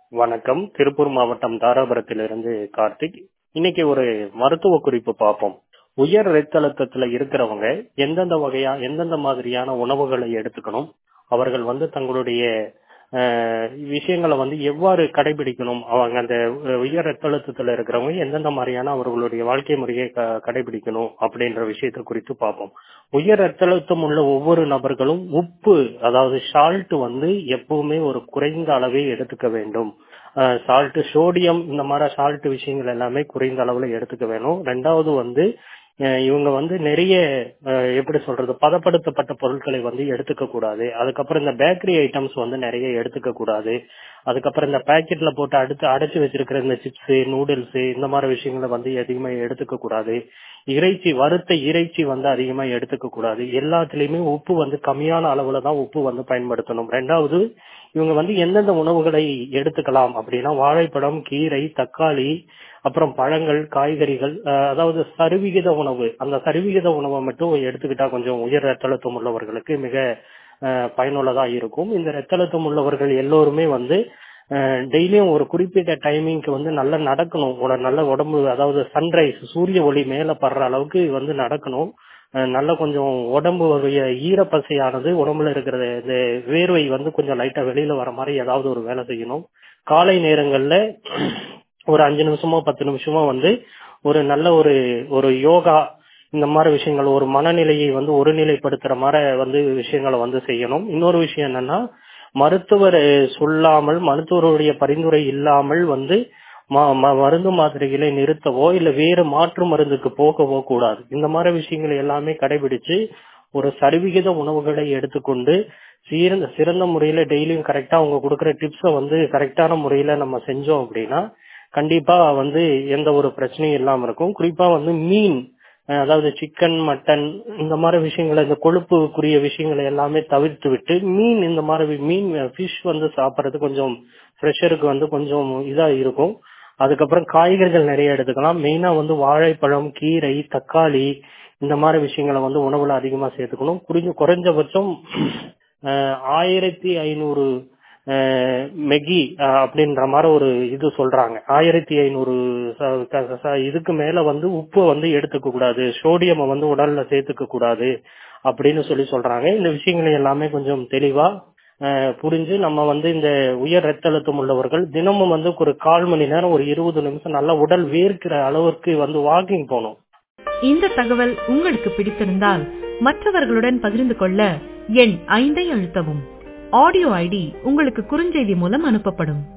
வணக்கம் திருப்பூர் மாவட்டம் தாராபுரத்திலிருந்து கார்த்திக் இன்னைக்கு ஒரு மருத்துவ குறிப்பு பார்ப்போம் உயர் ரத்த அழுத்தத்துல இருக்கிறவங்க எந்தெந்த வகையா எந்தெந்த மாதிரியான உணவுகளை எடுத்துக்கணும் அவர்கள் வந்து தங்களுடைய அஹ், விஷயங்களை வந்து எவ்வாறு கடைபிடிக்கணும் அவங்க அந்த அஹ், உயர் ரத்த அழுத்தத்துல இருக்கிறவங்க எந்தெந்த மாதிரியான அவர்களுடைய வாழ்க்கை முறையை க- கடைபிடிக்கணும் அப்படின்ற விஷயத்தை குறித்து பார்ப்போம் உயர் ரத்த அழுத்தம் உள்ள ஒவ்வொரு நபர்களும் உப்பு அதாவது சால்ட் வந்து எப்பவுமே ஒரு குறைந்த அளவே எடுத்துக்க வேண்டும் சால்ட் சோடியம் இந்த மாதிரி சால்ட் விஷயங்கள் எல்லாமே குறைந்த அளவுல எடுத்துக்க வேணும் ரெண்டாவது வந்து அஹ் இவங்க வந்து நிறைய அஹ் எப்படி சொல்றது பதப்படுத்தப்பட்ட பொருட்களை வந்து எடுத்துக்க கூடாது அதுக்கப்புறம் இந்த பேக்கரி ஐட்டம்ஸ் வந்து நிறைய எடுத்துக்க கூடாது அதுக்கப்புறம் இந்த பாக்கெட்ல போட்டு அடுத்து அடைச்சு வச்சிருக்கிற இந்த சிப்ஸ் நூடுல்ஸ் இந்த மாதிரி விஷயங்களை வந்து அதிகமா எடுத்துக்க கூடாது இறைச்சி வறுத்த இறைச்சி வந்து அதிகமா எடுத்துக்க கூடாது எல்லாத்துலயுமே உப்பு வந்து கம்மியான அளவுல தான் உப்பு வந்து பயன்படுத்தணும் ரெண்டாவது இவங்க வந்து எந்தெந்த உணவுகளை எடுத்துக்கலாம் அப்படின்னா வாழைப்பழம் கீரை தக்காளி அப்புறம் பழங்கள் காய்கறிகள் அஹ், அதாவது சரிவிகித உணவு அந்த சரிவிகித உணவை மட்டும் எடுத்துக்கிட்டா கொஞ்சம் உயர் ரத்த அழுத்தம் உள்ளவர்களுக்கு மிக அஹ், பயனுள்ளதா இருக்கும் இந்த ரத்த அழுத்தம் உள்ளவர்கள் எல்லோருமே வந்து டெய்லியும் ஒரு குறிப்பிட்ட டைமிங்க்கு வந்து நல்லா நடக்கணும் ஒரு நல்ல உடம்பு அதாவது சன்ரைஸ் சூரிய ஒளி மேல படுற அளவுக்கு வந்து நடக்கணும் அஹ் நல்ல கொஞ்சம் உடம்புடைய ஈரப்பசையானது உடம்புல இருக்கிற இந்த வேர்வை வந்து கொஞ்சம் லைட்டா வெளியில வர மாதிரி ஏதாவது ஒரு வேலை செய்யணும் காலை நேரங்கள்ல ஒரு அஞ்சு நிமிஷமோ பத்து நிமிஷமோ வந்து ஒரு நல்ல ஒரு ஒரு யோகா இந்த மாதிரி விஷயங்கள் ஒரு மனநிலையை வந்து ஒருநிலைப்படுத்துற மாதிரி வந்து விஷயங்களை வந்து செய்யணும் இன்னொரு விஷயம் என்னன்னா மருத்துவர் அஹ், சொல்லாமல் மருத்துவருடைய பரிந்துரை இல்லாமல் வந்து ம- ம- மருந்து மாத்திரைகளை நிறுத்தவோ இல்ல வேறு மாற்று மருந்துக்கு போகவோ கூடாது இந்த மாதிரி விஷயங்களை எல்லாமே கடைபிடிச்சு ஒரு சரிவிகித உணவுகளை எடுத்துக்கொண்டு சிறந்த சிறந்த முறையில டெய்லியும் கரெக்டா அவங்க கொடுக்குற டிப்ஸை வந்து கரெக்டான முறையில நம்ம செஞ்சோம் அப்படின்னா கண்டிப்பா வந்து எந்த ஒரு பிரச்சனையும் இல்லாம இருக்கும் குறிப்பா வந்து மீன் அஹ் அதாவது சிக்கன் மட்டன் இந்த மாதிரி விஷயங்களை இந்த கொழுப்புக்குரிய விஷயங்களை எல்லாமே தவிர்த்து விட்டு மீன் இந்த மாதிரி மீன் ஃபிஷ் வந்து சாப்பிட்றது கொஞ்சம் ப்ரெஷருக்கு வந்து கொஞ்சம் இதா இருக்கும் அதுக்கப்புறம் காய்கறிகள் நிறைய எடுத்துக்கலாம் மெயினா வந்து வாழைப்பழம் கீரை தக்காளி இந்த மாதிரி விஷயங்களை வந்து உணவுல அதிகமா சேர்த்துக்கணும் குறிஞ்ச குறைஞ்சபட்சம் அஹ், ஆயிரத்தி ஐநூறு அஹ், மெகி அஹ், அப்படின்ற மாதிரி ஒரு இது சொல்றாங்க ஆயிரத்தி ஐநூறு ச- க- ச- இதுக்கு மேல வந்து உப்பு வந்து எடுத்துக்க கூடாது சோடியம் வந்து உடல்ல சேர்த்துக்க கூடாது அப்படின்னு சொல்லி சொல்றாங்க இந்த விஷயங்களை எல்லாமே கொஞ்சம் தெளிவா அஹ், புரிஞ்சு நம்ம வந்து இந்த உயர் ரத்த அழுத்தம் உள்ளவர்கள் தினமும் வந்து ஒரு கால் மணி நேரம் ஒரு இருபது நிமிஷம் நல்லா உடல் வேர்க்கிற அளவிற்கு வந்து வாக்கிங் போகணும் இந்த தகவல் உங்களுக்கு பிடித்திருந்தால் மற்றவர்களுடன் பகிர்ந்து கொள்ள எண் ஐந்தை அழுத்தவும் ஆடியோ ஐடி உங்களுக்கு குறுஞ்செய்தி மூலம் அனுப்பப்படும்